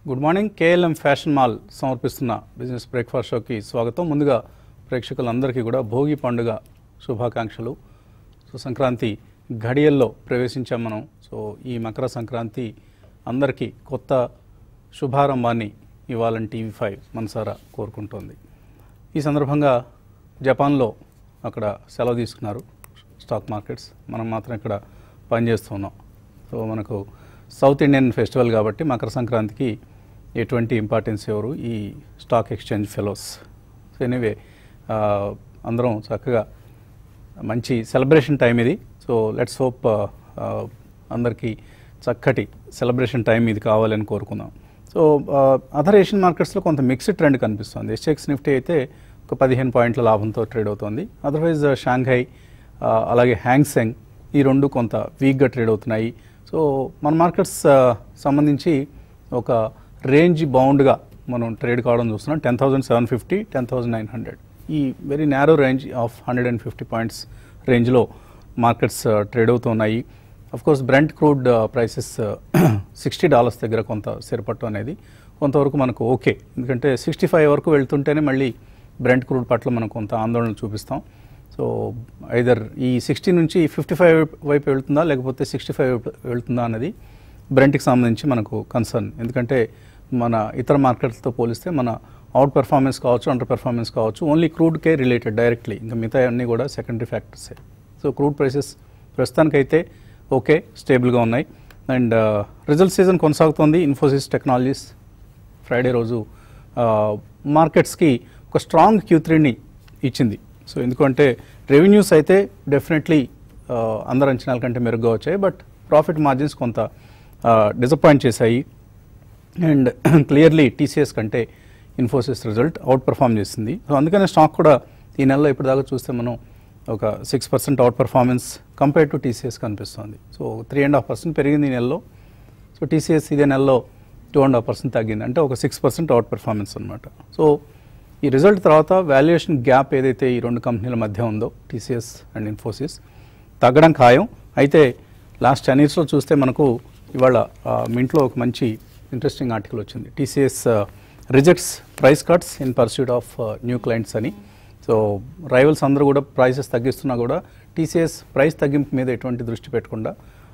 Good morning KLM fashion mall సమర్పిస్తున్న business breakfast షోకి స్వాగతం ముందుగా ప్రేక్షకులందరికీ కూడా భోగి పండుగ శుభాకాంక్షలు సో సంక్రాంతి ఘడియల్లో ప్రవేశించాం మనం సో ఈ మకర సంక్రాంతి అందరికీ కొత్త శుభారంభాన్ని ఇవ్వాలని టీవీ ఫైవ్ మనసారా కోరుకుంటోంది ఈ సందర్భంగా జపాన్లో అక్కడ సెలవు తీసుకున్నారు స్టాక్ మార్కెట్స్ మనం మాత్రం ఇక్కడ పనిచేస్తున్నాం సో మనకు సౌత్ ఇండియన్ ఫెస్టివల్ కాబట్టి మకర సంక్రాంతికి ఎటువంటి ఇంపార్టెన్స్ ఎవరు ఈ stock exchange fellows so anyway అందరం చక్కగా మంచి సెలబ్రేషన్ టైం ఇది సో లెట్స్ హోప్ అందరికీ చక్కటి సెలబ్రేషన్ టైం ఇది కావాలని కోరుకుందాం సో అదర్ ఏషియన్ మార్కెట్స్లో కొంత మిక్స్డ్ ట్రెండ్ కనిపిస్తుంది ఎస్ఎక్స్ నిఫ్టీ అయితే ఒక పదిహేను పాయింట్ల లాభంతో ట్రేడ్ అవుతుంది అదర్వైజ్ షాంఘై ఆ, అలాగే హ్యాంగ్సెంగ్ ఈ రెండు కొంత వీక్గా ట్రేడ్ అవుతున్నాయి సో మన మార్కెట్స్ ఆ, సంబంధించి ఒక రేంజ్ బౌండ్గా మనం ట్రేడ్ కావడం చూస్తున్నాం ten thousand seven fifty ten thousand nine hundred ఈ very narrow range of hundred and fifty points రేంజ్లో మార్కెట్స్ ట్రేడ్ అవుతున్నాయి of course Brent crude prices sixty dollars దగ్గర కొంత స్థిరపట్టు అనేది కొంతవరకు మనకు ఓకే ఎందుకంటే సిక్స్టీ ఫైవ్ వరకు వెళ్తుంటేనే మళ్ళీ బ్రెంట్ క్రూడ్ పట్ల మనం కొంత ఆందోళన చూపిస్తాం సో ఐదర్ ఈ సిక్స్టీ నుంచి ఫిఫ్టీ ఫైవ్ వైపు వెళ్తుందా లేకపోతే సిక్స్టీ ఫైవ్ వెళ్తుందా అనేది బ్రెంట్కి సంబంధించి మనకు కన్సర్న్ ఎందుకంటే మన ఇతర మార్కెట్లతో పోలిస్తే మన అవుట్ పెర్ఫార్మెన్స్ కావచ్చు అండర్ పెర్ఫార్మెన్స్ కావచ్చు ఓన్లీ క్రూడ్కే రిలేటెడ్ డైరెక్ట్లీ ఇంకా మిగతా అన్నీ కూడా సెకండరీ ఫ్యాక్టర్సే సో క్రూడ్ ప్రైసెస్ ప్రస్తుతానికైతే ఓకే స్టేబుల్గా ఉన్నాయి అండ్ రిజల్ట్ సీజన్ కొనసాగుతోంది ఇన్ఫోసిస్ టెక్నాలజీస్ ఫ్రైడే రోజు మార్కెట్స్కి ఒక స్ట్రాంగ్ క్యూ త్రీని ఇచ్చింది సో ఎందుకంటే రెవెన్యూస్ అయితే డెఫినెట్లీ అందరు అంచనాల కంటే మెరుగ్గా వచ్చాయి బట్ ప్రాఫిట్ మార్జిన్స్ కొంత డిసప్పాయింట్ చేశాయి అండ్ క్లియర్లీ టీసీఎస్ కంటే ఇన్ఫోసిస్ రిజల్ట్ అవుట్ పర్ఫామ్ చేసింది సో అందుకనే స్టాక్ కూడా ఈ నెలలో ఇప్పటిదాకా చూస్తే మనం ఒక six percent outperformance compare to TCS కనిపిస్తుంది so three and half percent పెరిగింది ఈ నెలలో సో టీసీఎస్ ఇదే నెలలో టూ అండ్ హాఫ్ పర్సెంట్ తగ్గింది అంటే ఒక సిక్స్ పర్సెంట్ అవుట్ పెర్ఫార్మెన్స్ అనమాట సో ఈ రిజల్ట్ తర్వాత వాల్యుయేషన్ గ్యాప్ ఏదైతే ఈ రెండు కంపెనీల మధ్య ఉందో టీసీఎస్ అండ్ ఇన్ఫోసిస్ తగ్గడం ఖాయం అయితే లాస్ట్ టెన్ ఇయర్స్లో చూస్తే మనకు ఇవాళ ఆ, మింట్లో ఒక మంచి ఇంట్రెస్టింగ్ ఆర్టికల్ వచ్చింది TCS rejects price cuts in pursuit of new clients అని సో రైవల్స్ అందరూ కూడా ప్రైసెస్ తగ్గిస్తున్నా కూడా టీసీఎస్ ప్రైస్ తగ్గింపు మీద ఎటువంటి దృష్టి పెట్టకుండా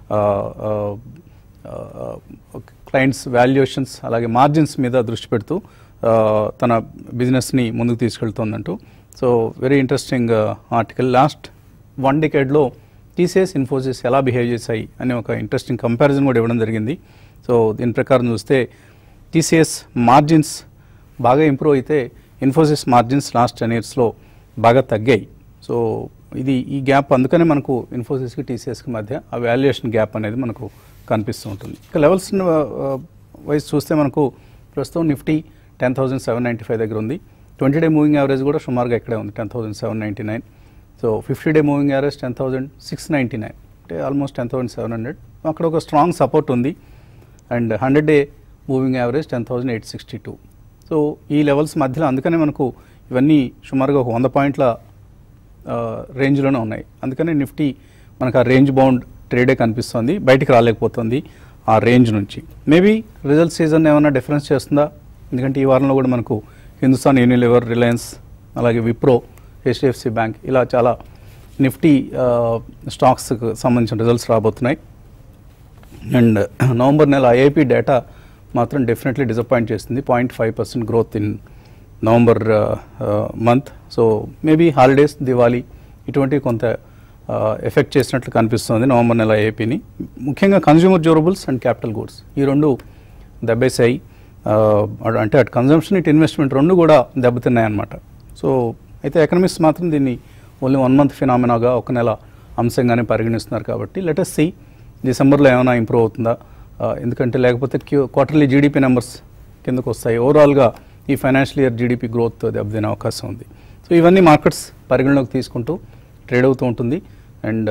క్లయింట్స్ వాల్యుయేషన్స్ అలాగే మార్జిన్స్ మీద దృష్టి పెడుతూ ఆ, తన బిజినెస్ని ముందుకు తీసుకెళ్తోందంటూ so very interesting article last one డికేడ్లో టీసీఎస్ ఇన్ఫోసిస్ ఎలా బిహేవ్ చేశాయి అనే ఒక ఇంట్రెస్టింగ్ కంపారిజన్ కూడా ఇవ్వడం జరిగింది సో దీని ప్రకారం చూస్తే టీసీఎస్ మార్జిన్స్ బాగా ఇంప్రూవ్ అయితే ఇన్ఫోసిస్ మార్జిన్స్ లాస్ట్ టెన్ ఇయర్స్లో బాగా తగ్గాయి సో ఇది ఈ గ్యాప్ అందుకనే మనకు ఇన్ఫోసిస్కి టీసీఎస్కి మధ్య ఆ వాల్యుయేషన్ గ్యాప్ అనేది మనకు కనిపిస్తూ ఉంటుంది ఇక లెవెల్స్ వైజ్ చూస్తే మనకు ప్రస్తుతం Nifty ten thousand seven ninety five దగ్గర ఉంది ట్వంటీ డే మూవింగ్ యావరేజ్ కూడా సుమారుగా ఇక్కడే ఉంది ten thousand seven ninety nine so fifty day moving average ten thousand six ninety nine అంటే almost ten thousand seven hundred అక్కడ ఒక స్ట్రాంగ్ సపోర్ట్ ఉంది and hundred day moving average ten thousand eight sixty two so ఈ levels మధ్యలో అందుకనే మనకు ఇవన్నీ సుమారుగా ఒక వంద పాయింట్ల ఆ, రేంజ్లోనే ఉన్నాయి అందుకనే నిఫ్టీ మనకు ఆ రేంజ్ బౌండ్ ట్రేడే కనిపిస్తుంది బయటికి రాలేకపోతుంది ఆ రేంజ్ నుంచి మేబీ రిజల్ట్ సీజన్ ఏమైనా డిఫరెన్స్ చేస్తుందా ఎందుకంటే ఈ వారంలో కూడా మనకు హిందుస్థాన్ యూనిలివర్ రిలయన్స్ అలాగే విప్రో హెచ్డిఎఫ్సి బ్యాంక్ ఇలా చాలా నిఫ్టీ స్టాక్స్కి సంబంధించిన రిజల్ట్స్ రాబోతున్నాయి అండ్ నవంబర్ నెల ఐఐపి డేటా మాత్రం డెఫినెట్లీ డిసప్పాయింట్ చేస్తుంది point five percent growth in November month so maybe holidays Diwali ఇటువంటివి కొంత ఎఫెక్ట్ చేసినట్లు కనిపిస్తుంది నవంబర్ నెల ఐఐపిని ముఖ్యంగా consumer durables and capital goods ఈ రెండు దెబ్బేసాయి ఆ, అటు- అంటే అటు కన్జంప్షన్ ఇటు ఇన్వెస్ట్మెంట్ రెండు కూడా దెబ్బతిన్నాయి అన్నమాట సో అయితే ఎకనమిక్స్ మాత్రం దీన్ని ఓన్లీ వన్ మంత్ ఫినామినాగా ఒక నెల అంశంగానే పరిగణిస్తున్నారు కాబట్టి లెటస్ సి డిసెంబర్లో ఏమైనా ఇంప్రూవ్ అవుతుందా ఆ, ఎందుకంటే లేకపోతే క్యూ క్వార్టర్లీ జీడిపి నెంబర్స్ కిందకు వస్తాయి ఓవరాల్గా ఈ ఫైనాన్షియల్ ఇయర్ జీడిపి గ్రోత్ దెబ్బతినే అవకాశం ఉంది సో ఇవన్నీ మార్కెట్స్ పరిగణలోకి తీసుకుంటూ ట్రేడ్ అవుతూ ఉంటుంది అండ్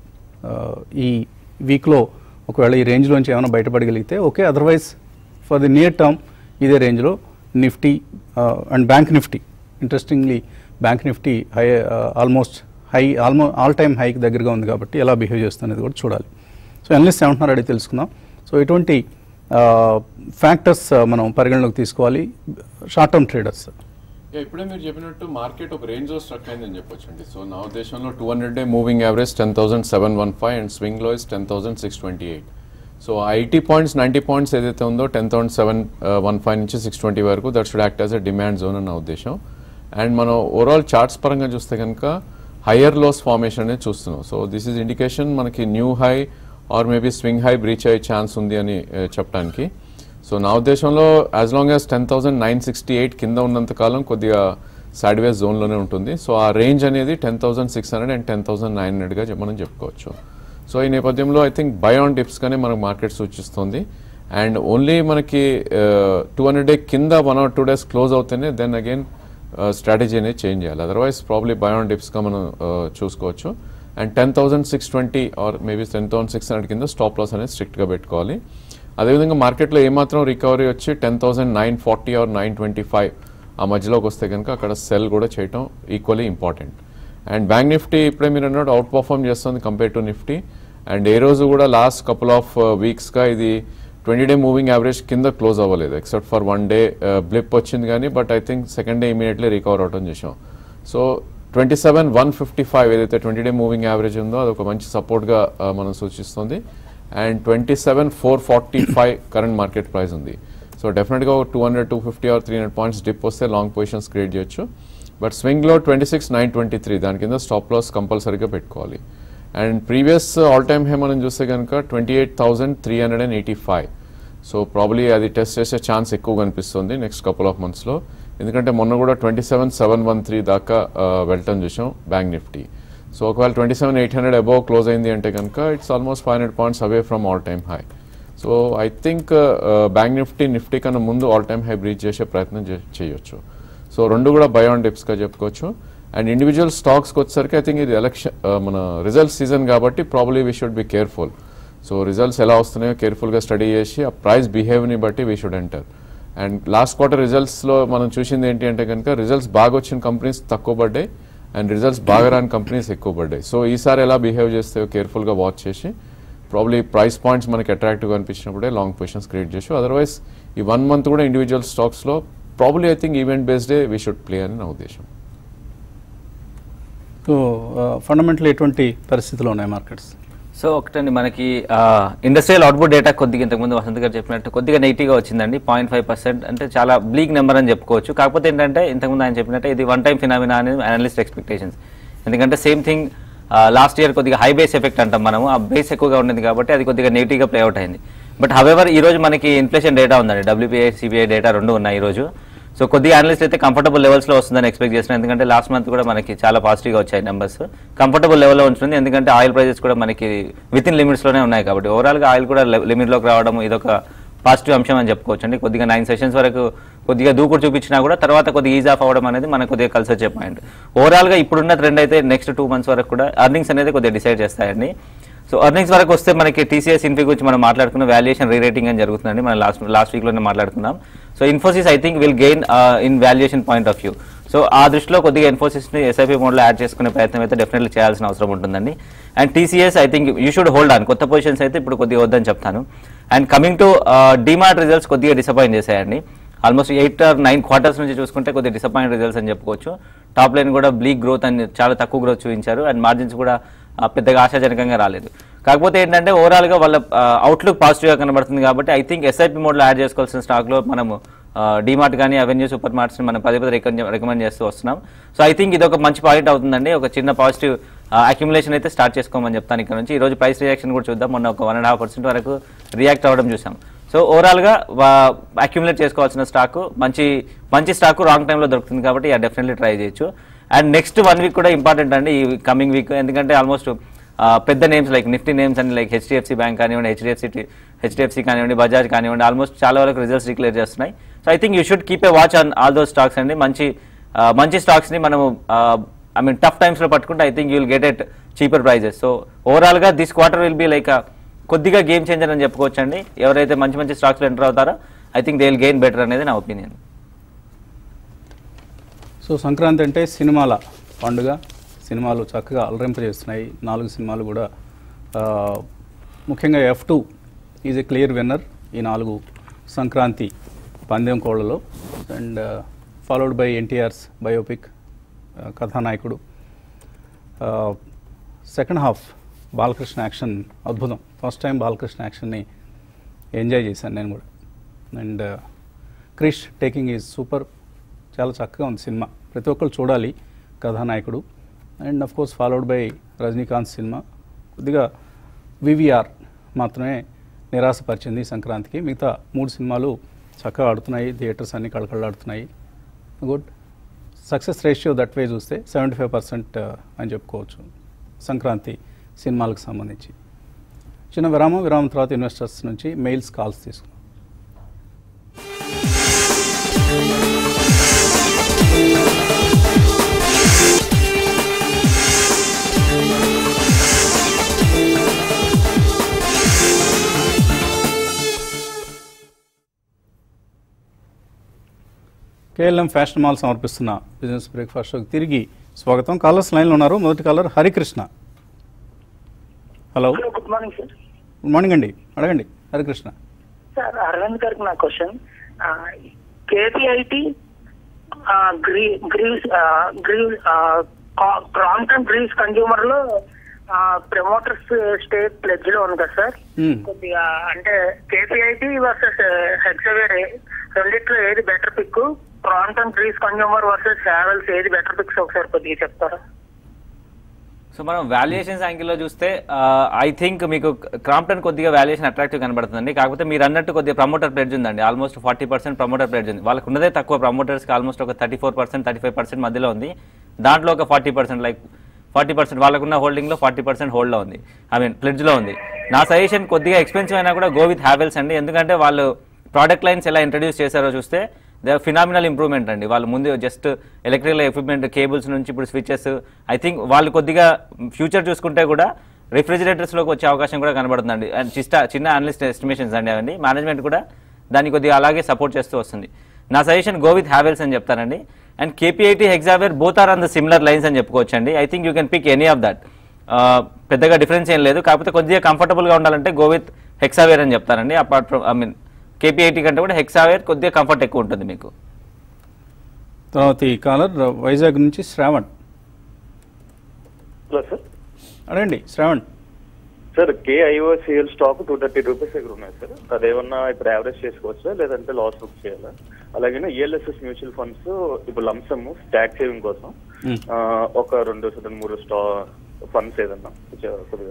ఈ వీక్లో ఒకవేళ ఈ రేంజ్లోంచి ఏమైనా బయటపడగలిగితే okay otherwise for the near term ఇదే రేంజ్లో Nifty and bank Nifty interestingly bank Nifty high almost high almost all time హైకి దగ్గరగా ఉంది కాబట్టి ఎలా బిహేవ్ చేస్తుంది అనేది కూడా చూడాలి సో అనలిస్ట్ ఏమంటున్నారు అడిగి తెలుసుకుందాం సో ఇటువంటి ఫ్యాక్టర్స్ మనం పరిగణలోకి తీసుకోవాలి షార్ట్ టర్మ్ ట్రేడర్స్ యా, ఇప్పుడే మీరు చెప్పినట్టు మార్కెట్ ఒక రేంజ్ లో స్ట్రక్ అయిందని చెప్పొచ్చు అండి సో నా ఉద్దేశంలో two hundred day moving average ten thousand seven one five and swing low is ten thousand six twenty eight so eighty points ninety points ఏదైతే ఉందో ten thousand seven one five నుంచి six twenty వరకు that should act as a demand zone అని నా ఉద్దేశం and మనం overall charts పరంగా చూస్తే కనుక హయ్యర్ లోస్ ఫార్మేషన్ అనేది చూస్తున్నాం సో దిస్ ఈజ్ ఇండికేషన్ మనకి new high or maybe swing high breach అయ్యే ఛాన్స్ ఉంది అని eh, చెప్పడానికి సో నా ఉద్దేశంలో as long as ten thousand nine sixty eight కింద ఉన్నంత కాలం కొద్దిగా సైడ్వేస్ జోన్లోనే ఉంటుంది సో ఆ రేంజ్ అనేది ten thousand six hundred and ten thousand nine హండ్రెడ్గా మనం చెప్పుకోవచ్చు సో ఈ నేపథ్యంలో ఐ థింక్ బై ఆన్ డిప్స్గానే మనకు మార్కెట్ సూచిస్తుంది అండ్ ఓన్లీ మనకి టూ హండ్రెడ్ డే కింద one or two days close అవుతేనే దెన్ అగైన్ స్ట్రాటజీ అనేది చేంజ్ చేయాలి అదర్వైజ్ ప్రాబ్లీ బై ఆన్ డిప్స్గా మనం uh, చూసుకోవచ్చు and ten thousand six twenty or maybe ten thousand six hundred కింద స్టాప్ లాస్ అనేది స్ట్రిక్ట్గా పెట్టుకోవాలి అదేవిధంగా మార్కెట్లో ఏమాత్రం రికవరీ వచ్చి ten thousand nine forty or nine twenty five ఆ మధ్యలోకి వస్తే కనుక అక్కడ సెల్ కూడా చేయటం equally important and bank Nifty ఇప్పుడే మీరు అన్నట్టు అవుట్ పర్ఫామ్ చేస్తుంది కంపేర్ టు నిఫ్టీ అండ్ ఏ రోజు కూడా లాస్ట్ కపుల్ ఆఫ్ వీక్స్గా ఇది ట్వంటీ డే మూవింగ్ యావరేజ్ కింద క్లోజ్ అవ్వలేదు except for one day blip వచ్చింది కానీ but I think second day immediately recover అవటం చేసాం so twenty seven one fifty five ఏదైతే ట్వంటీ డే మూవింగ్ యావరేజ్ ఉందో అది ఒక మంచి సపోర్ట్గా మనం సూచిస్తుంది and twenty seven four forty five current market price ఉంది సో డెఫినెట్గా ఒక two hundred two fifty or three hundred points dip వస్తే లాంగ్ పొజిషన్స్ క్రియేట్ చేయొచ్చు బట్ స్వింగ్లో twenty six nine twenty three దాని కింద స్టాప్ లాస్ కంపల్సరీగా పెట్టుకోవాలి and previous all time high మనం చూస్తే కనుక twenty eight thousand three hundred and eighty five so probably అది టెస్ట్ చేసే ఛాన్స్ ఎక్కువ కనిపిస్తుంది నెక్స్ట్ కపుల్ ఆఫ్ మంత్స్లో ఎందుకంటే మొన్న కూడా twenty seven seven one three దాకా ఆ, వెళ్ళటం చూసాం బ్యాంక్ నిఫ్టీ సో ఒకవేళ twenty seven eight hundred above close అయింది అంటే కనుక it's almost five hundred points away from all time high so I think bank Nifty Nifty కన్నా ముందు ఆల్ టైమ్ హై బ్రీచ్ చేసే ప్రయత్నం చే- చేయొచ్చు సో రెండు కూడా బై ఆన్ డిప్స్గా చెప్పుకోవచ్చు అండ్ ఇండివిజువల్ స్టాక్స్కి వచ్చేసరికి ఐ థింక్ ఇది ఎలక్షన్ మన రిజల్ట్ సీజన్ కాబట్టి probably we should be careful so results ఎలా వస్తున్నాయో కేర్ఫుల్గా స్టడీ చేసి ఆ ప్రైస్ బిహేవ్ని బట్టి we should enter and last quarter రిజల్ట్స్లో మనం చూసింది ఏంటి అంటే కనుక రిజల్ట్స్ బాగా వచ్చిన కంపెనీస్ తక్కువ పడ్డాయి అండ్ రిజల్ట్స్ బాగా రాని కంపెనీస్ ఎక్కువ పడ్డాయి సో ఈసారి ఎలా బిహేవ్ చేస్తాయో కేర్ఫుల్గా వాచ్ చేసి ప్రాబ్లీ ప్రైస్ పాయింట్స్ మనకి అట్రాక్టివ్గా అనిపించినప్పుడే లాంగ్ పొజిషన్స్ క్రియేట్ చేసి అదర్వైజ్ ఈ వన్ మంత్ కూడా ఇండివిజువల్ స్టాక్స్లో ప్రాబ్లీ ఐ థింక్ ఈవెంట్ బేస్డే వీ షుడ్ ప్లే అని నా ఉద్దేశం సో ఫండమెంటల్ ఎటువంటి పరిస్థితులు ఉన్నాయి మార్కెట్స్ సో ఒకటండి మనకి ఇండస్ట్రియల్ అవుట్పుట్ డేటా కొద్దిగా ఇంతకుముందు వసంత్ గారు చెప్పినట్టు కొద్దిగా నెగిటివ్గా వచ్చిందండి పాయింట్ ఫైవ్ పర్సెంట్ అంటే చాలా బ్లీక్ నెంబర్ అని చెప్పుకోవచ్చు కాకపోతే ఏంటంటే ఇంతకుముందు ఆయన చెప్పినట్టే ఇది వన్ టైం ఫినామినా అనేది అనలిస్ట్ ఎక్స్పెక్టేషన్స్ ఎందుకంటే సేమ్ థింగ్ లాస్ట్ ఇయర్ కొద్దిగా హై బేస్ ఎఫెక్ట్ అంటాం మనము ఆ బేస్ ఎక్కువగా ఉండేది కాబట్టి అది కొద్దిగా నెగిటివ్గా ప్లే అవుట్ అయింది బట్ హవెవర్ ఈ రోజు మనకి ఇన్ఫ్లేషన్ డేటా ఉందండి డబ్ల్యూపీఐ సిబిఐ డేటా రెండు ఉన్నాయి ఈ రోజు సో కొద్దిగా అనలిస్ట్ అయితే కంఫర్టబల్ లెవెల్స్లో వస్తుందని ఎక్స్పెక్ట్ చేస్తున్నాను ఎందుకంటే లాస్ట్ మంత్ కూడా మనకి చాలా పాజిటివ్గా వచ్చాయి నెంబర్స్ కంఫర్టబుల్ లెవెల్లో ఉంటుంది ఎందుకంటే ఆయిల్ ప్రైజెస్ కూడా మనకి విత్ ఇన్ లిమిట్స్లోనే ఉన్నాయి కాబట్టి ఓవరాల్గా ఆయిల్ కూడా లిమిట్లోకి రావడం ఇదొక పాజిటివ్ అంశం అని చెప్పుకోవచ్చు అండి కొద్దిగా నైన్ సెషన్స్ వరకు కొద్దిగా దూకుడు చూపించినా కూడా తర్వాత కొద్దిగా ఈజ్ ఆఫ్ అవ్వడం అనేది మనకు కొద్దిగా కలిసి వచ్చే పాయింట్ ఓవరాల్గా ఇప్పుడున్న ట్రెండ్ అయితే నెక్స్ట్ టూ మంత్స్ వరకు కూడా అర్నింగ్స్ అనేది కొద్దిగా డిసైడ్ చేస్తాయండి సో అర్నింగ్స్ వరకు వస్తే మనకి టీసీఎస్ ఇన్ఫీ గురించి మనం మాట్లాడుకున్న వాల్యుయేషన్ రీరేటింగ్ అని జరుగుతుందండి మనం లాస్ట్ లాస్ట్ వీక్లోనే మాట్లాడుకున్నాం so Infosys I think will gain in valuation point of view so ఆ దృష్టిలో కొద్దిగా ఇన్ఫోసిస్ని ఎస్ఐపి మోడ్లో యాడ్ చేసుకునే ప్రయత్నం అయితే డెఫినెట్లీ చేయాల్సిన అవసరం ఉంటుందండి and TCS I think you should hold on కొత్త పొజిషన్స్ అయితే ఇప్పుడు కొద్దిగా వద్దని చెప్తాను and coming to DMart results కొద్దిగా డిసప్పాయింట్ చేశాయండి almost eight or nine quarters నుంచి చూసుకుంటే కొద్దిగా డిసప్పాయింట్ రిజల్ట్స్ అని చెప్పుకోవచ్చు టాప్ లైన్ కూడా బ్లీక్ గ్రోత్ అని చాలా తక్కువ గ్రోత్ చూపించారు అండ్ మార్జిన్స్ కూడా ఆ, పెద్దగా ఆశాజనకంగా రాలేదు కాకపోతే ఏంటంటే ఓవరాల్గా వాళ్ళ అవుట్లుక్ పాజిటివ్గా కనబడుతుంది కాబట్టి ఐ థింక్ ఎస్ఐపి మోడ్లో యాడ్ చేసుకోవాల్సిన స్టాక్లో మనము డిమార్ట్ కానీ అవెన్యూ సూపర్ మార్ట్స్ని మనం పదే పదే రికమెండ్ చేస్తూ వస్తున్నాం సో ఐ థింక్ ఇది ఒక మంచి పాయింట్ అవుతుందండి ఒక చిన్న పాజిటివ్ అక్యుములేషన్ అయితే స్టార్ట్ చేసుకోమని చెప్తాను ఇక్కడ నుంచి ఈ రోజు ప్రైస్ రియాక్షన్ కూడా చూద్దాం మొన్న ఒక వన్ అండ్ హాఫ్ పర్సెంట్ వరకు రియాక్ట్ అవ్వడం చూసాం సో ఓవరాల్గా అక్యుములేట్ చేసుకోవాల్సిన స్టాక్ మంచి మంచి స్టాక్ రాంగ్ టైంలో దొరుకుతుంది కాబట్టి డెఫినెట్లీ ట్రై చేయొచ్చు అండ్ నెక్స్ట్ వన్ వీక్ కూడా ఇంపార్టెంట్ అండి ఈ కమింగ్ వీక్ ఎందుకంటే ఆల్మోస్ట్ పెద్ద నేమ్స్ లైక్ నిఫ్టీ నేమ్స్ అని లైక్ హెచ్డిఎఫ్సి బ్యాంక్ కానివ్వండి హెచ్డిఎఫ్సి హెచ్డిఎఫ్సి కానివ్వండి బజాజ్ కానివ్వండి ఆల్మోస్ట్ చాలా వరకు రిజల్ట్స్ డిక్లేర్ చేస్తున్నాయి so I think you should keep a watch on all those stocks అండి మంచి ఆ, మంచి స్టాక్స్ని మనము ఐ మీన్ టఫ్ టైమ్స్లో పట్టుకుంటే I think you will get at cheaper prices so ఓవరాల్గా this quarter will be like కొద్దిగా గేమ్ చేంజర్ అని చెప్పుకోవచ్చు అండి ఎవరైతే మంచి మంచి స్టాక్స్లో ఎంటర్ అవుతారో I think they will gain better అనేది నా ఒపీనియన్ సో సంక్రాంతి అంటే సినిమాల పండుగ సినిమాలు చక్కగా అలరింపజేస్తున్నాయి నాలుగు సినిమాలు కూడా ఆ, ముఖ్యంగా F two is a clear winner ఈ నాలుగు సంక్రాంతి పందెం కోళ్లలో and followed by NTR's biopic Kathanayakudu second half Balakrishna action అద్భుతం ఫస్ట్ టైం బాలకృష్ణ యాక్షన్ని ఎంజాయ్ చేశాను నేను కూడా and Krish taking is super చాలా చక్కగా ఉంది సినిమా ప్రతి ఒక్కరు చూడాలి Kathanayakudu and of course followed by Rajinikanth సినిమా కొద్దిగా వివిఆర్ మాత్రమే నిరాశపరిచింది ఈ సంక్రాంతికి మిగతా మూడు సినిమాలు చక్కగా ఆడుతున్నాయి థియేటర్స్ అన్ని కళకళలాడుతున్నాయి good success ratio that way చూస్తే సెవెంటీ ఫైవ్ పర్సెంట్ అని చెప్పుకోవచ్చు సంక్రాంతి సినిమాలకు సంబంధించి చిన్న విరామం విరామం తర్వాత ఇన్వెస్టర్స్ నుంచి మెయిల్స్ కాల్స్ తీసుకున్నాం కేఎల్ఎం ఫ్యాషన్ మాల్ సమర్పిస్తున్న బిజినెస్ బ్రేక్ఫాస్ట్ షోకి తిరిగి స్వాగతం కాలర్స్ లైన్లో ఉన్నారు మొదటి caller Harikrishna hello hello good morning sir good morning అండి అడగండి హరికృష్ణ సార్ అరవింద్ గారికి నా question KPIT Greaves Greaves Crompton Greaves consumer లో ప్రమోటర్స్ స్టేట్ ప్లెడ్జ్ లో ఉంది కదా సార్ Hmm. కొద్దిగా అంటే కేపీఐటి వర్సెస్ హెక్సవేర్ రెండిట్లో ఏది better pick Crompton Greaves consumer versus Havells ఏది బెటర్ పిక్స్ ఒకసారి కొద్దిగా చెప్తారా సో మనం వాల్యుయేషన్స్ యాంగిల్లో చూస్తే ఐ థింక్ మీకు క్రాంప్టన్ కొద్దిగా వాల్యుయేషన్ అట్రాక్టివ్ కనబడుతుందండి కాకపోతే మీరు అన్నట్టు కొద్దిగా ప్రమోటర్ ప్లేజ్ ఉందండి almost forty percent promoter pledge ఉంది వాళ్ళకు ఉన్నదే తక్కువ ప్రమోటర్స్కి ఆల్మోస్ట్ ఒక thirty four percent thirty five percent మధ్యలో ఉంది దాంట్లో ఒక forty percent like forty percent వాళ్ళకున్న హోల్డింగ్లో ఫార్టీ పర్సెంట్ హోల్డ్లో ఉంది ఐ మీన్ ప్లెడ్జ్లో ఉంది నా సజెషన్ కొద్దిగా ఎక్స్పెన్సివ్ అయినా కూడా గో విత్ హ్యావెల్స్ అండి ఎందుకంటే వాళ్ళు ప్రోడక్ట్ లైన్స్ ఎలా ఇంట్రడ్యూస్ చేశారో చూస్తే దే ఫినామినల్ ఇంప్రూవ్మెంట్ అండి వాళ్ళు ముందు జస్ట్ ఎలక్ట్రికల్ ఎక్విప్మెంట్ కేబుల్స్ నుంచి ఇప్పుడు స్విచెస్ ఐ థింక్ వాళ్ళు కొద్దిగా ఫ్యూచర్ చూసుకుంటే కూడా రిఫ్రిజిరేటర్స్లోకి వచ్చే అవకాశం కూడా కనబడుతుందండి అండ్ చిన్న చిన్న అనలిస్ట్ ఎస్టిమేషన్స్ అండి అవన్నీ మేనేజ్మెంట్ కూడా దాన్ని కొద్దిగా అలాగే సపోర్ట్ చేస్తూ వస్తుంది నా సజెషన్ గో విత్ హ్యావెల్స్ అని చెప్తానండి and KPIT Hexaware both are on the similar lines అని చెప్పుకోవచ్చండి I think you can pick any of that పెద్దగా డిఫరెన్స్ ఏం లేదు కాకపోతే కొద్దిగా కంఫర్టబుల్గా ఉండాలంటే గో విత్ హెక్సావేర్ అని చెప్తానండి apart from I mean KPIT కంటే కూడా హెక్సావేర్ కొద్దిగా కంఫర్ట్ ఎక్కువ ఉంటుంది మీకు తర్వాత ఈ కాలర్ వైజాగ్ నుంచి శ్రావణ్ హలో సార్ అడగండి Shravan sir KIOCL stock two thirty rupees దగ్గర ఉన్నాయి సార్ అదేమన్నా ఇప్పుడు యావరేజ్ చేసుకోవచ్చా లేదంటే లాస్ బుక్ చేయాలా అలాగే ఈఎల్ఎస్ఎస్ మ్యూచువల్ ఫండ్స్ ఇప్పుడు లంసమ్ స్టాక్ సేవింగ్ కోసం Hmm. ఆ, ఒక రెండు రెండు మూడు స్టా ఫండ్స్ ఏదన్నా కొంచెం కొద్దిగా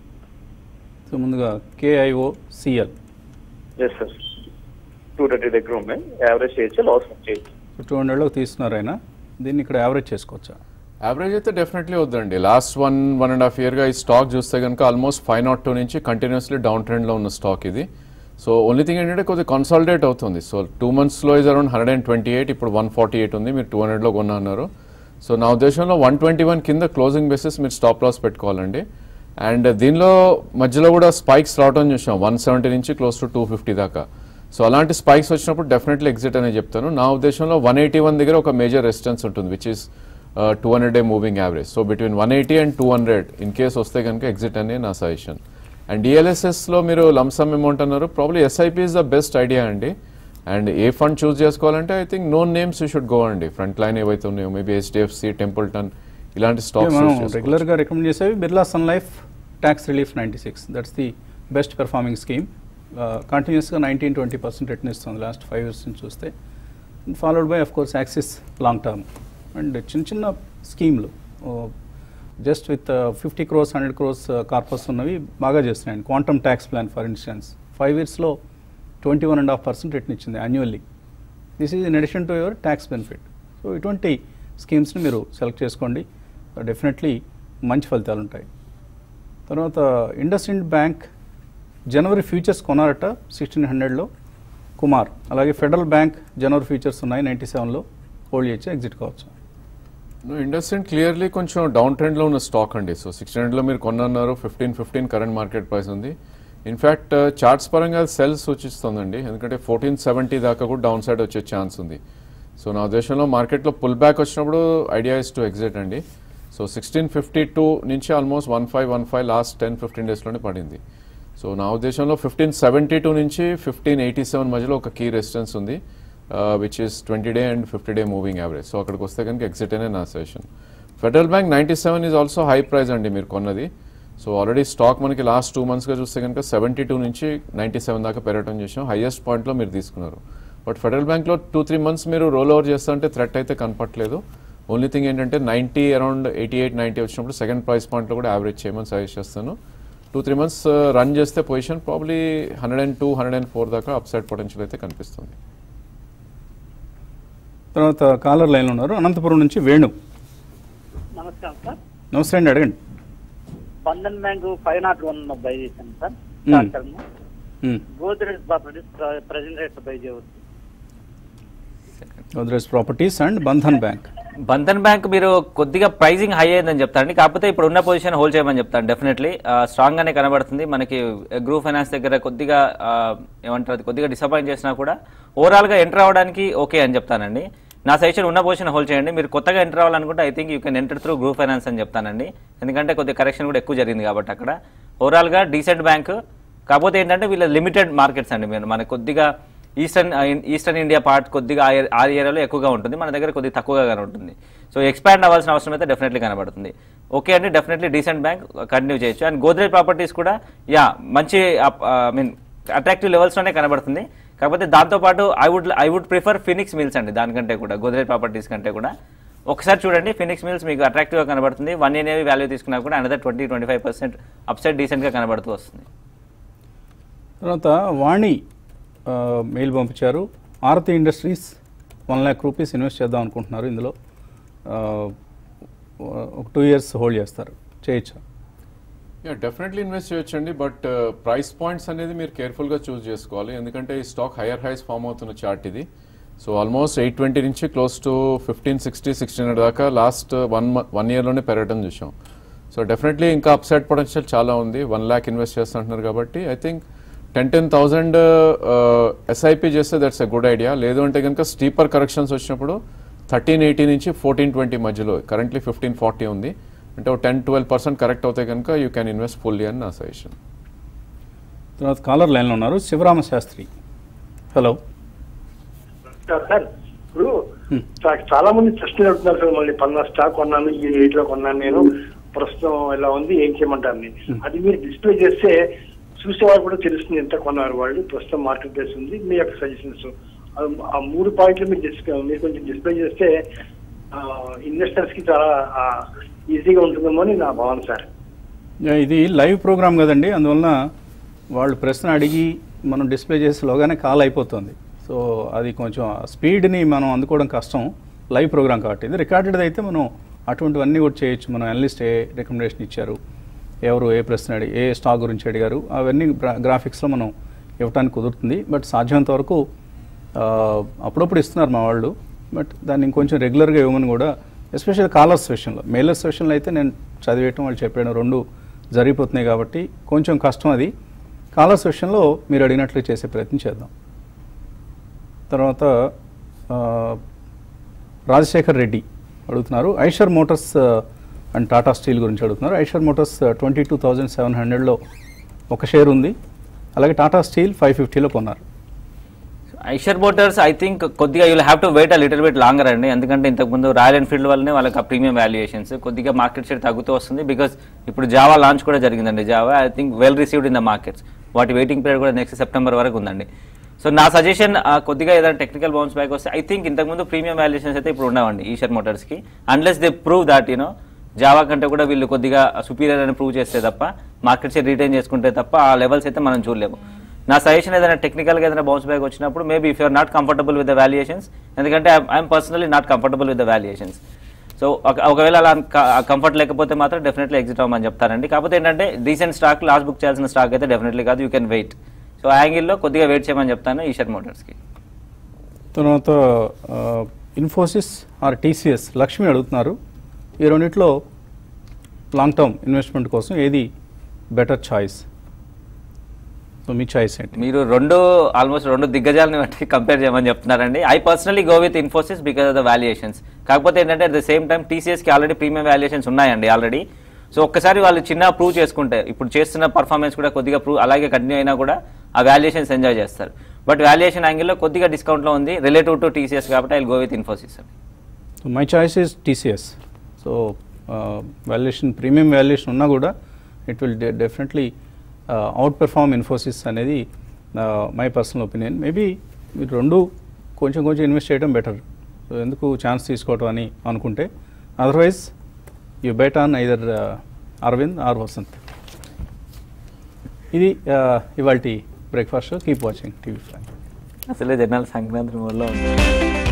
సో ముందుగా KIOCL yes sir two thirty దగ్గర ఉన్నాయి యావరేజ్ చేయొచ్చా లాస్ బుక్ చేయొచ్చు టూ హండ్రెడ్లోకి తీస్తున్నారు ఆయన దీన్ని ఇక్కడ యావరేజ్ చేసుకోవచ్చా యావరేజ్ అయితే డెఫినెట్లీ వద్దండి last one one and half ఇయర్గా ఈ స్టాక్ చూస్తే కనుక ఆల్మోస్ట్ ఫైవ్ నాట్ టూ నుంచి కంటిన్యూస్లీ డౌన్ ట్రెండ్లో ఉన్న స్టాక్ ఇది సో ఓన్లీ థింగ్ ఏంటంటే కొద్దిగా కన్సాలిడేట్ అవుతుంది సో టూ మంత్స్లో is around hundred and twenty eight ఇప్పుడు వన్ ఫార్టీ ఎయిట్ ఉంది మీరు టూ హండ్రెడ్లో కొన్నారు సో నా ఉద్దేశంలో వన్ ట్వంటీ వన్ కింద క్లోజింగ్ బేసిస్ మీరు స్టాప్ లాస్ పెట్టుకోవాలండి అండ్ దీనిలో మధ్యలో కూడా స్పైక్స్ రావడం చూసాం వన్ సెవెంటీ నుంచి క్లోజ్ టు టూ ఫిఫ్టీ దాకా సో అలాంటి స్పైక్స్ వచ్చినప్పుడు డెఫినెట్లీ ఎగ్జిట్ అనే చెప్తాను నా ఉద్దేశంలో వన్ ఎయిటీ వన్ దగ్గర ఒక మేజర్ రెసిస్టెన్స్ ఉంటుంది which is two hundred day moving average so between one eighty and two hundred in case వస్తే కనుక ఎగ్జిట్ అనే నా సజెషన్ అండ్ డిఎల్ఎస్ఎస్లో మీరు లంసమ్ అమౌంట్ అన్నారు probably SIP is the best idea అండి అండ్ ఏ ఫండ్ చూస్ చేసుకోవాలంటే I think no names you should go అండి ఫ్రంట్ లైన్ ఏవైతే ఉన్నాయో మేబీ హెచ్డిఎఫ్సి టెంపుల్టన్ ఇలాంటి Okay, మనం స్టాక్స్ రెగ్యులర్గా రికమెండ్ చేసేవి Birla Sun Life tax relief ninety six that's the best performing scheme కంటిన్యూస్గా నైన్టీన్ ట్వంటీ పర్సెంట్ రిటర్న్ ఇస్తుంది లాస్ట్ ఫైవ్ ఇయర్స్ నుంచి చూస్తే followed by of course Axis long term and చిన్న చిన్న స్కీమ్లు just with fifty crores hundred crores corpus ఉన్నవి బాగా చేస్తున్నాయి Quantum tax plan for instance five ఇయర్స్లో twenty one and half percent return ఇచ్చింది annually this is in addition to your tax benefit so ఇటువంటి స్కీమ్స్ని మీరు సెలెక్ట్ చేసుకోండి డెఫినెట్లీ మంచి ఫలితాలు ఉంటాయి తర్వాత ఇండస్ ఇండ్ బ్యాంక్ జనవరి ఫ్యూచర్స్ కొన్నారట సిక్స్టీన్ హండ్రెడ్లో కుమార్ అలాగే ఫెడరల్ బ్యాంక్ జనవరి ఫ్యూచర్స్ ఉన్నాయి నైంటీ సెవెన్లో హోల్డ్ చేయొచ్చు ఎగ్జిట్ కావచ్చు ఇండస్ట్రీ క్లియర్లీ కొంచెం డౌన్ ట్రెండ్లో ఉన్న స్టాక్ అండి సో సిక్స్టీన్ హండ్రెడ్లో మీరు కొన్నారు fifteen fifteen current market price in fact ఇన్ఫ్యాక్ట్ చార్ట్స్ పరంగా సెల్ సూచిస్తుందండి ఎందుకంటే ఫోర్టీన్ సెవెంటీ దాకా కూడా డౌన్ సైడ్ వచ్చే ఛాన్స్ ఉంది సో నా ఉద్దేశంలో మార్కెట్లో పుల్ బ్యాక్ వచ్చినప్పుడు ఐడియా ఇస్ టు ఎగ్జిట్ అండి సో సిక్స్టీన్ ఫిఫ్టీ టూ నుంచి almost one five one five last ten fifteen డేస్లోనే పడింది సో నా ఉద్దేశంలో ఫిఫ్టీన్ సెవెంటీ టూ నుంచి ఫిఫ్టీన్ ఎయిటీ సెవెన్ మధ్యలో ఒక కీ రెసిస్టెన్స్ ఉంది which is twenty day and fifty day moving average so అక్కడికి వస్తే కనుక ఎగ్జిట్ అనే నా suggestion Federal Bank ninety seven is also high price అండి మీరు కొన్నది సో ఆల్రెడీ స్టాక్ మనకి లాస్ట్ టూ మంత్స్గా చూస్తే కనుక సెవెంటీ టూ నుంచి నైంటీ సెవెన్ దాకా పెరగటం చేసాం హైయెస్ట్ పాయింట్లో మీరు తీసుకున్నారు బట్ ఫెడరల్ బ్యాంక్లో టూ త్రీ మంత్స్ మీరు రోల్ ఓవర్ చేస్తుంటే థ్రెట్ అయితే కనపట్లేదు ఓన్లీ థింగ్ ఏంటంటే ninety around eighty eight ninety వచ్చినప్పుడు సెకండ్ ప్రైస్ పాయింట్లో కూడా యావరేజ్ చేయమని సజెస్ట్ చేస్తాను టూ త్రీ మంత్స్ రన్ చేస్తే position probably hundred and two hundred and four దాకా అప్ సైడ్ పొటెన్షియల్ అయితే కనిపిస్తుంది తర్వాత కాలర్ లైన్లో ఉన్నారు అనంతపురం నుంచి వేణు నమస్కారం సార్ నమస్తే అండి అడగండి Bandhan bank five not one buy చేశాను sir Hmm. Short term hmm. Godrej properties present rate buy చేయవచ్చు Godrej properties and Bandhan bank Bandhan bank మీరు కొద్దిగా ప్రైజింగ్ హై అయిందని చెప్తారండి కాకపోతే ఇప్పుడు ఉన్న పొజిషన్ హోల్డ్ చేయమని చెప్తాను డెఫినెట్లీ స్ట్రాంగ్ గానే కనబడుతుంది మనకి గ్రూప్ ఫైనాన్స్ దగ్గర కొద్దిగా ఆ, ఏమంటారు అది కొద్దిగా డిసప్పాయింట్ చేసినా కూడా ఓవరాల్ గా ఎంటర్ అవ్వడానికి ఓకే అని చెప్తానండి నా సజెషన్ ఉన్న పొజిషన్ హోల్డ్ చేయండి మీరు కొత్తగా ఎంటర్ అవ్వాలనుకుంటే I think you can enter through group finance అని చెప్తానండి ఎందుకంటే కొద్దిగా కరెక్షన్ కూడా ఎక్కువ జరిగింది కాబట్టి అక్కడ ఓవరాల్ గా డీసెంట్ బ్యాంక్ కాకపోతే ఏంటంటే వీళ్ళ లిమిటెడ్ మార్కెట్స్ అండి మీరు మనకి కొద్దిగా ఈస్టర్న్ ఈస్టర్న్ ఇండియా పార్ట్ కొద్దిగా ఆ ఏ- ఆ ఏరియాలో ఎక్కువగా ఉంటుంది మన దగ్గర కొద్దిగా తక్కువగా ఉంటుంది సో ఎక్స్పాండ్ అవ్వాల్సిన అవసరం అయితే డెఫినెట్లీ కనబడుతుంది ఓకే అండి డెఫినెట్లీ డీసెంట్ బ్యాంక్ కంటిన్యూ చేయొచ్చు అండ్ గోద్రేజ్ ప్రాపర్టీస్ కూడా యా మంచి ఐ మీన్ అట్రాక్టివ్ లెవెల్స్లోనే కనబడుతుంది కాకపోతే దాంతోపాటు I would I would prefer Phoenix Mills అండి దానికంటే కూడా గోద్రేజ్ ప్రాపర్టీస్ కంటే కూడా ఒకసారి చూడండి ఫినిక్స్ మిల్స్ మీకు అట్రాక్టివ్గా కనబడుతుంది వన్ ఇయర్ వాల్యూ తీసుకున్నా కూడా another twenty twenty five percent upside డీసెంట్గా కనబడుతూ వస్తుంది తర్వాత వాణి ఆ, మెయిల్ పంపించారు Aarti industries one lakh rupees invest చేద్దాం అనుకుంటున్నారు ఇందులో ఆ, ఒక టూ ఇయర్స్ హోల్డ్ చేస్తారు చేయొచ్చా యా డెఫినెట్లీ ఇన్వెస్ట్ చేయొచ్చండి బట్ ప్రైస్ పాయింట్స్ అనేది మీరు కేర్ఫుల్గా చూస్ చేసుకోవాలి ఎందుకంటే ఈ స్టాక్ హైయర్ హైస్ ఫామ్ అవుతున్న చార్ట్ ఇది సో ఆల్మోస్ట్ ఎయిట్ ట్వంటీ నుంచి close to fifteen sixty sixteen hundred దాకా లాస్ట్ వన్ వన్ ఇయర్లోనే పెరగడం చూసాం సో డెఫినెట్లీ ఇంకా అప్సైడ్ పొటెన్షియల్ చాలా ఉంది వన్ ల్యాక్ ఇన్వెస్ట్ చేస్తుంటున్నారు కాబట్టి I think ten ten thousand SIP చేస్తే దట్స్ ఎ గుడ్ ఐడియా లేదు అంటే కనుక స్టీపర్ కరెక్షన్స్ వచ్చినప్పుడు థర్టీన్ ఎయిటీ నుంచి ఫోర్టీన్ ట్వంటీ మధ్యలో కరెంట్లీ ఫిఫ్టీన్ ఫార్టీ ఉంది అంటే ఒక టెన్ ట్వెల్వ్ పర్సెంట్ కరెక్ట్ అవుతాయి కనుక యూ క్యాన్ ఇన్వెస్ట్ ఫుల్లీ అని నా సజెషన్ తర్వాత కాలర్ లైన్లో ఉన్నారు శివరామ శాస్త్రి హలో సార్ ఇప్పుడు చా- చాలా మంది ప్రశ్నలు అడుగుతున్నారు సార్ మళ్ళీ పన్నా స్టాక్ కొన్నాను ఈ రేట్ లో కొన్నాను నేను ప్రస్తుతం ఇలా ఉంది ఏం చేయమంటారు అని. అది మీరు డిస్ప్లే చేస్తే చూసేవాళ్ళు కూడా తెలుస్తుంది ఎంత కొన్నారు వాళ్ళు ప్రస్తుతం మార్కెట్ ప్రైస్ ఉంది మీ యొక్క సజెషన్స్ ఆ మూడు పాయింట్లు మీరు డిస్ప్లే మీరు కొంచెం డిస్ప్లే చేస్తే ఇన్వెస్టర్స్ కి చాలా ఈజీగా ఉంటుందేమో అని నా భావన సార్ యా, ఇది లైవ్ ప్రోగ్రామ్ కదండి అందువలన వాళ్ళు ప్రశ్న అడిగి మనం డిస్ప్లే చేసేలోగానే కాల్ అయిపోతుంది సో అది కొంచెం స్పీడ్ని మనం అందుకోవడం కష్టం లైవ్ ప్రోగ్రామ్ కాబట్టి ఇది రికార్డెడ్ అయితే మనం అటువంటివన్నీ కూడా చేయొచ్చు మనం అనలిస్ట్ ఏ రికమెండేషన్ ఇచ్చారు ఎవరు ఏ ప్రశ్న అడిగి ఏ స్టాక్ గురించి అడిగారు అవన్నీ గ్రాఫిక్స్లో మనం ఇవ్వడానికి కుదురుతుంది బట్ సాధ్యమైనంత వరకు ఆ, అప్పుడప్పుడు ఇస్తున్నారు మా వాళ్ళు బట్ దాన్ని ఇంకొంచెం రెగ్యులర్గా ఇవ్వమని కూడా ఎస్పెషల్ కాలర్స్ సెషన్లో మెయిలర్స్ సెషన్లో అయితే నేను చదివేయటం వాళ్ళు చెప్పాను రెండు జరిగిపోతున్నాయి కాబట్టి కొంచెం కష్టం అది కాలర్స్ సెషన్లో మీరు అడిగినట్లు చేసే ప్రయత్నం చేద్దాం తర్వాత ఆ, రాజశేఖర్ రెడ్డి అడుగుతున్నారు Eicher motors and Tata steel గురించి అడుగుతున్నారు Eicher motors twenty two thousand seven హండ్రెడ్లో ఒక షేర్ ఉంది అలాగే టాటా స్టీల్ ఫైవ్ ఫిఫ్టీలో కొన్నారు ఐషర్ మోటార్స్ ఐ థింక్ కొద్దిగా you'll have to wait a little bit longer అండి ఎందుకంటే ఇంతకుముందు రాయల్ ఎన్ఫీల్డ్ వల్లనే వాళ్ళకి ఆ ప్రీమియం వాల్యుయేషన్స్ కొద్దిగా మార్కెట్ షేర్ తగ్గుతూ వస్తుంది బికాస్ ఇప్పుడు జావా లాంచ్ కూడా జరిగిందండి Jawa I think well received in the markets వాటి వెయిటింగ్ పీరియడ్ కూడా నెక్స్ట్ సెప్టెంబర్ వరకు ఉందండి సో నా సజెషన్ కొద్దిగా ఏదైనా టెక్నికల్ బౌన్స్ బ్యాక్ వస్తే ఐ థింక్ ఇంతకుముందు ప్రీమియం వాల్యుయేషన్స్ అయితే ఇప్పుడు ఉండవండి ఈషర్ మోటార్స్కి unless they prove that you know Jawa కంటే కూడా వీళ్ళు కొద్దిగా సుపీరియర్ అని ప్రూవ్ చేస్తే తప్ప మార్కెట్ షేర్ రిటైన్ చేసుకుంటే తప్ప ఆ లెవెల్స్ అయితే మనం చూడలేము నా సజెషన్ ఏదైనా టెక్నికల్గా ఏదైనా బౌన్స్ బ్యాక్ వచ్చినప్పుడు maybe if you're not comfortable with the valuations ఎందుకంటే I'm personally not comfortable with the valuations so ఒకవేళ అలా కంఫర్ట్ లేకపోతే మాత్రం డెఫినెట్లీ ఎగ్జిట్ అవ్వమని చెప్తానండి కాకపోతే ఏంటంటే డీసెంట్ స్టాక్ లాస్ట్ బుక్ చేయాల్సిన స్టాక్ అయితే డెఫినెట్లీ కాదు యూ కెన్ వెయిట్ సో ఆ యాంగిల్లో కొద్దిగా వెయిట్ చేయమని చెప్తాను ఈషర్ మోటార్స్కి తర్వాత ఆ, ఇన్ఫోసిస్ ఆర్ టీసీఎస్ లక్ష్మి అడుగుతున్నారు ఈ రెండిట్లో లాంగ్ టర్మ్ ఇన్వెస్ట్మెంట్ కోసం ఏది బెటర్ చాయిస్ సో మీ చాయిస్ ఏంటి మీరు రెండు ఆల్మోస్ట్ రెండు దిగ్గజాలని బట్టి కంపేర్ చేయమని చెప్తున్నారండి I personally go with Infosys because of the valuations కాకపోతే ఏంటంటే అట్ ద సేమ్ టైం టీసీఎస్కి ఆల్రెడీ ప్రీమియం వాల్యుయేషన్స్ ఉన్నాయండి ఆల్రెడీ సో ఒక్కసారి వాళ్ళు చిన్న ప్రూవ్ చేసుకుంటే ఇప్పుడు చేస్తున్న పర్ఫార్మెన్స్ కూడా కొద్దిగా ప్రూవ్ అలాగే కంటిన్యూ అయినా కూడా ఆ వాల్యుయేషన్స్ ఎంజాయ్ చేస్తారు బట్ వాల్యుయేషన్ యాంగిల్లో కొద్దిగా డిస్కౌంట్లో ఉంది రిలేటివ్ టు టీసీఎస్ కాబట్టి ఐ గో విత్ ఇన్ఫోసిస్ అండి so my choice is TCS so valuation premium valuation ఉన్నా కూడా it will definitely outperform Infosys అనేది మై పర్సనల్ ఒపీనియన్ మేబీ మీరు రెండు కొంచెం కొంచెం ఇన్వెస్ట్ చేయడం బెటర్ సో ఎందుకు ఛాన్స్ తీసుకోవటం అని అనుకుంటే otherwise you bet on either Aravind or Vasanth ఇది ఇవాళ breakfast keep watching TV five అసలే జనాలు సంక్రాంతి మూడ్లో ఉంది